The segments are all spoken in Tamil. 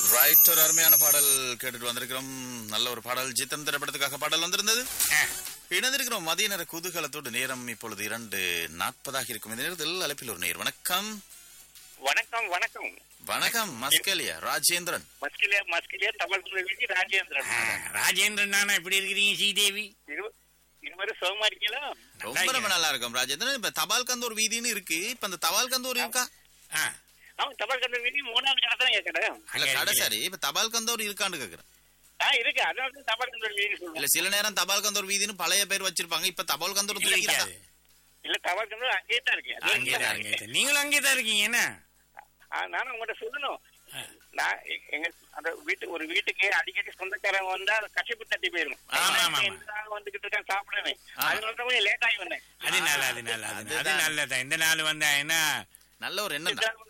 ரைட் ஒரு அருமையான பாடல் கேட்டுட்டு வந்திருக்கிறோம் நல்ல ஒரு பாடல் ஜித்தன் திரைப்படத்துக்காக பாடல் வந்திருந்தது இணைந்திருக்கிறோம் மதிய நேர குதூகலத்தோடு நேரம் இப்பொழுது இரண்டு நாற்பதாக இருக்கும் இந்த நேரத்தில் அழைப்பில் ஒரு நேர் வணக்கம் வணக்கம் வணக்கம் வணக்கம் மஸ்கலியா ராஜேந்திரன் மஸ்கிலியா மஸ்கிலியா தமிழ் துறைக்கு ராஜேந்திரன் ஆ, ராஜேந்திரன் நானா எப்படி இருக்கிறீங்க ஸ்ரீதேவி இரு- இருவரும் சுகமா இருக்கீங்களா ரொம்ப ரொம்ப நல்லா இருக்கும் ராஜேந்திரன் இப்ப தபால் கந்தூர் வீதின்னு இருக்கு இப்ப அந்த தபால் கந்தூர் இருக்கா ஆ, அவன் தமிழ் கந்த வீதி மூணாவது கடை தான் கேட்கறேன் இல்ல அங்க கடை இருக்குது. சரி இப்ப தபால் கந்தூர் இருக்கான்னு கேக்குறேன் ஆ இருக்கு அதனால தான் தமிழ் கந்த வீதி சொல்லுவேன் இல்ல சில நேரம் தபால் கந்தூர் வீதின்னு பழைய பேர் வச்சிருப்பாங்க இப்ப தபால் கந்தூர் இல்ல, இருக்கா இருக்காது. இல்ல தமிழ் கந்த அங்கேயே தான் இருக்கு அது அங்கேதான், தான் அங்கேதான். இருக்கு. நீங்களும் அங்கேதான் இருக்கீங்க என்ன ஆ, நானும் உங்கள்ட்ட சொல்லணும் நான் எ- எங்க அந்த வீட்டு ஒரு வீட்டுக்கு அடிக்கடி சொந்தக்காரங்க வந்தா கஷ்டப்பு தட்டி போயிரும் ஆமா, ஆமா, ஆமா. எந்த நாள் வந்துகிட்டு இருக்கேன் சாப்பிடுவேன் ஆ. அதனால தான் கொஞ்சம் லேட் ஆகி வந்தேன் அது நல்ல அது நல்ல அது அது அதுதான். நல்லதான் இந்த நாள் வந்தா என்ன நல்ல ஒரு எண்ணம் தான்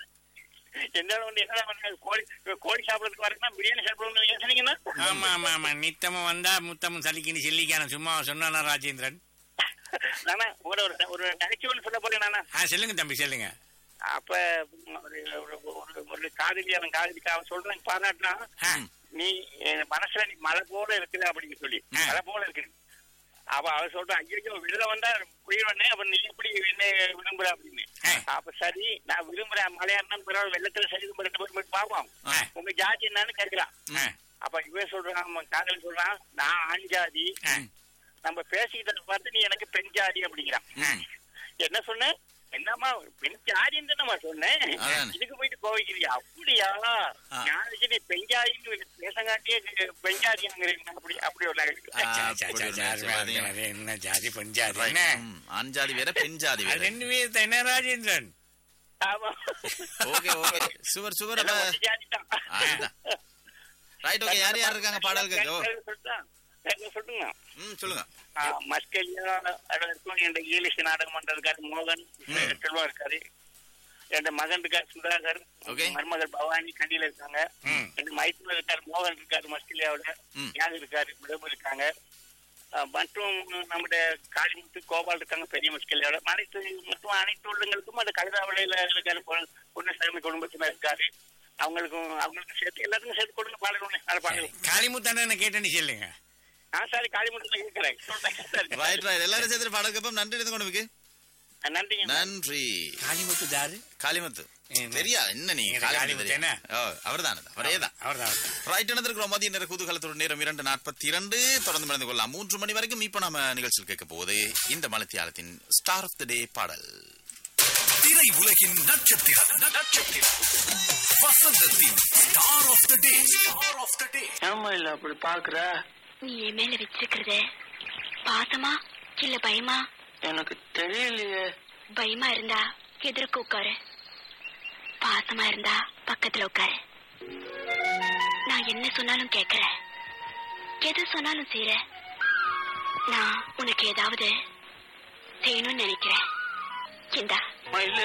எந்த வந்து என்ன பண்ண கோழி கோழி சாப்பிடறதுக்கு வரீங்கன்னா பிரியாணி சாப்பிடணும்னு சொன்னீங்கன்னா ஆமா ஆமா ஆமா நித்தமும் வந்தா முத்தமும் சலிக்கின்னு சொல்லிக்கான சும்மா சொன்னானா ராஜேந்திரன் நானா உங்களோட ஒரு ஒரு நகைச்சுவல் சொல்ல போறேன் நானா ஆ சொல்லுங்க தம்பி சொல்லுங்க அப்ப ஒரு ஒரு- ஒரு- ஒரு காதலி அவன் காதலிக்கு அவன் சொல்றான் பாராட்டினா ஆ, நீ என் மனசுல நீ மலை போல இருக்குது அப்படின்னு சொல்லி ஆ. மலை போல இருக்குது அவ அவ சொல்றான் ஐயோ விடுதலை வந்தா உயிரோடனே அப்ப நீ எப்படி என்ன விரும்புற அப்படின்னு ஆ. அப்ப சரி நான் விரும்புறேன் மலையாளம் பரவாயில்ல வெள்ளத்துல சரி ரெண்டு பேரும் போய் பார்ப்போம் ஆ. உங்க ஜாதி என்னன்னு கேட்கிறான் ஆ, அப்ப இவன் சொல்றான் அவன் காதலி சொல்றான் நான் ஆண் ஜாதி ஆ, நம்ம பேசிக்கிட்டத பார்த்து நீ எனக்கு பெண் ஜாதி அப்படிங்கிறான் ஆ. என்ன சொன்ன என்னம்மா பெண் ஜாதின்னு தானம்மா சொன்னேன் அதானே. இதுக்கு போயிட்டு கோவிக்கிறியா அப்படியா ஆ. நாளைக்கு நீ பெஞ்சாதின்னு பேசங்காட்டியே பெஞ்சாதிங்கிறீங்க அப்படி அப்படி ஒரு நகைச்சுவை. ஆ, சா, சா, அப்படி சா, ஒரு சா, நினைச்சு அது பாத்தீங்களா? அது என்ன ஜாதி பெண் ஜாதி Right. என்ன ம், ஆண் ஜாதி வேற பெண் ஜாதி அது வேற ரெண்டு பேர் தான் என்ன ராஜேந்திரன் ஆமா ஓகே ஓகே சுவர் சுவர் எல்லாம் ஒரு ஜாதி தான். அதுதான். ரைட் ஓகே யார் யார் இருக்காங்க பாடல் கேட்க ஓ, சொல்லிட்டா? கேட்க சொல்லுங்க ம் சொல்லுங்க ஆ, மஸ்கலியா அதுல இருக்கும் என் ஈலிஷ் நாடகம் மன்றம் இருக்காரு மோகன் செல்வம் இருக்காரு என் மகன் இருக்காரு சுதாகர் Okay. மருமகள் பவானி கண்டியில இருக்காங்க ம். என் மைத்துல இருக்காரு மோகன் இருக்காரு மஸ்கலியாவோட ம். யார் இருக்காரு விடம்பு இருக்காங்க ஆ, மற்றும் நம்முடைய காளிமுத்து கோபால் இருக்காங்க பெரிய மஸ்கலியாவோட அனைத்து மற்றும் அனைத்து உள்ளங்களுக்கும் அந்த கழுதாவளையில இருக்காரு பொன்- பொன்னுசாமி குடும்பத்தினர் இருக்காரு அவங்களுக்கும் அவங்களுக்கும் சேர்த்து எல்லாத்துக்கும் சேர்த்து கொடுங்க பாடல் அதை பாடல் காளிமுத்தான கேட்டேன்னு சொல்லுங்க நான் சாரி காளிமுத்துல இருக்கிறேன் சொல்றேன் ரைட் ரைட் எல்லாரும் சேர்த்து பாடல் கேட்போம் நன்றி எடுத்து கொண்டு வைக்கு. நன்றிங்க நன்றி காளிமுத்து தாரு காளிமுத்து என்ன? தெரியா என்ன நீ நீங்க காளிமுத்து காளிமுத்து தெரியா? என்ன? ஓ அவர்தான் அவரேதான் அவர்தான் ரைட் நடந்திருக்கிறோம் மதிய நேர குதூகலத்தோட நேரம் இரண்டு நாற்பத்தி இரண்டு தொடர்ந்து மறந்து கொள்ளலாம் மூன்று மணி வரைக்கும் இப்ப நாம நிகழ்ச்சியில் கேட்க போகுது இந்த மலத்தியாலத்தின் ஸ்டார் ஆஃப் த டே பாடல் திரை உலகின் நட்சத்திரம் நட்சத்திரம் வசந்தத்தின் star of the day star of the day ஏமா இல்ல அப்படி பாக்குற நீ என் மேல வச்சிருக்கிறது பாசமா இல்ல பயமா எனக்கு தெரியலையே பயமா இருந்தா எதிர்க்க உட்காரு பாசமா இருந்தா பக்கத்துல உட்காரு நான் என்ன சொன்னாலும் கேக்குற எது சொன்னாலும் செய்யற நான் உனக்கு ஏதாவது செய்யணும்னு நினைக்கிறேன் இந்தா மயிலு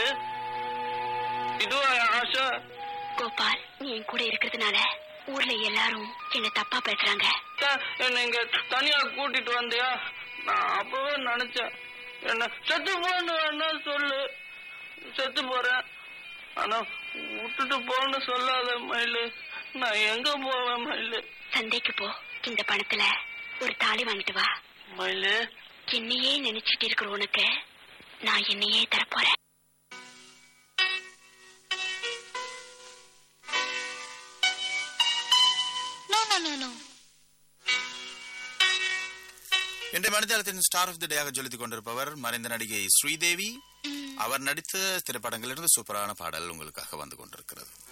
இதுவா ஆஷா கோபால் நீ என் கூட இருக்கிறதுனால ஊர்ல எல்லாரும் என்ன தப்பா பேசுறாங்க என்ன இங்க தனியா கூட்டிட்டு வந்தியா நான் அப்பவே நினைச்சேன் என்ன செத்து போன்னு வேணா சொல்லு செத்து போறேன் ஆனா விட்டுட்டு போன்னு சொல்லாத மயிலு நான் எங்க போவேன் மயிலு சந்தைக்கு போ இந்த பணத்துல ஒரு தாலி வாங்கிட்டு வா மயிலு என்னையே நினைச்சிட்டு இருக்கிற உனக்கு நான் என்னையே தரப்போறேன் இன்றைய மனிதத்தின் ஸ்டார் ஆஃப் த டேயாக ஜொலித்துக் கொண்டிருப்பவர் மறைந்த நடிகை ஸ்ரீதேவி அவர் நடித்த திரைப்படங்களிலிருந்து சூப்பரான பாடல் உங்களுக்காக வந்து கொண்டிருக்கிறது